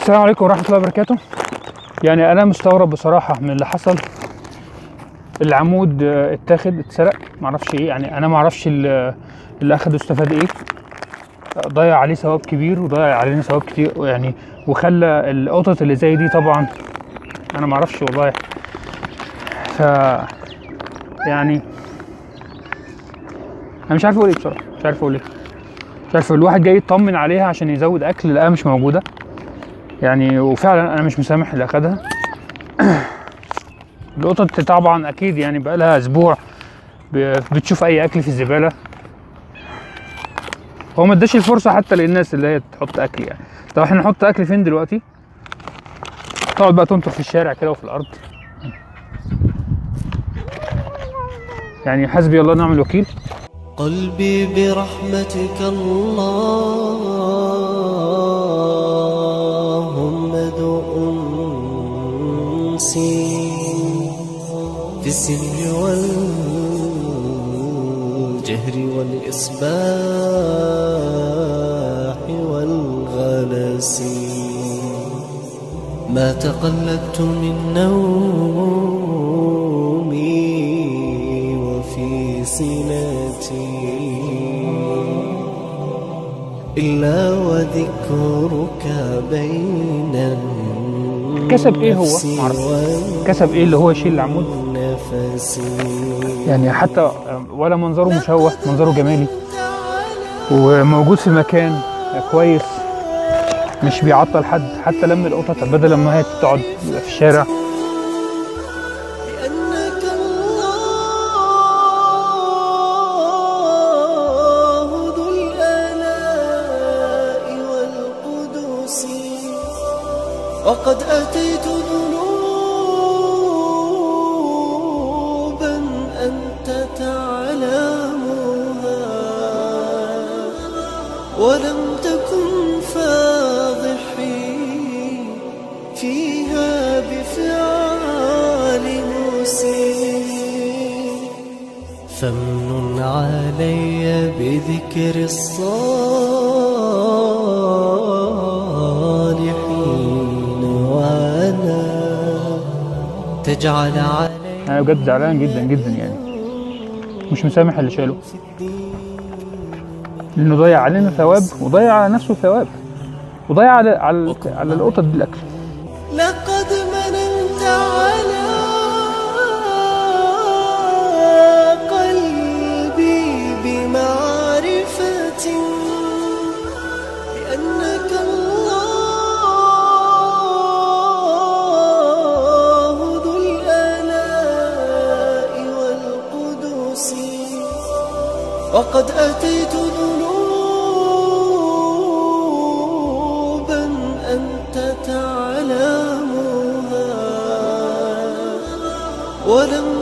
السلام عليكم ورحمة الله وبركاته يعني أنا مستغرب بصراحة من اللي حصل العمود آه، اتاخد اتسرق معرفش ايه يعني أنا معرفش ال- اللي أخده استفاد ايه ضيع عليه ثواب كبير وضيع علينا ثواب كتير يعني وخلى القطط اللي زي دي طبعا أنا معرفش والله ف يعني أنا مش عارف أقول ايه بصراحة مش عارف أقول ايه مش عارف الواحد جاي يطمن عليها عشان يزود أكل لقاها مش موجودة يعني وفعلا انا مش مسامح اللي اخدها القطط طبعا اكيد يعني بقى لها اسبوع ب- بتشوف اي اكل في الزباله هو ما اداش الفرصه حتى للناس اللي هي تحط اكل يعني طب احنا نحط اكل فين دلوقتي تقعد بقى تنطر في الشارع كده وفي الارض يعني حسبي الله ونعم الوكيل قلبي برحمتك اللهم ذو أنسي في السر والجهر والإصباح والغلس ما تقلدت من نومي وفي سنتي إلا وذكرك بين كسب إيه هو؟ النفس معرفش. كسب ايه اللي هو يشيل العمود والنفس يعني حتى ولا منظره مشوه منظره جمالي وموجود في مكان كويس مش بيعطل حد حتى لم القطط بدل ما هي تقعد في الشارع لأنك الله ذو الآلاء والقدس وقد أتيت ذنوبا أنت تعلمها ولم تكن فاضحي فيها بفعال مسيء فمن علي بذكر الصالحين وأنا تجعل علي انا بجد زعلان جدا جدا يعني مش مسامح اللي شاله لانه ضيع علينا ثواب وضيع على نفسه ثواب وضيع على على, على القطط دي الاكل لقد مننت على قلبي بمعرفة بأنك الله ذو الآلاء والقدس وقد أتيت ذنوبا أنت تعلمها ولم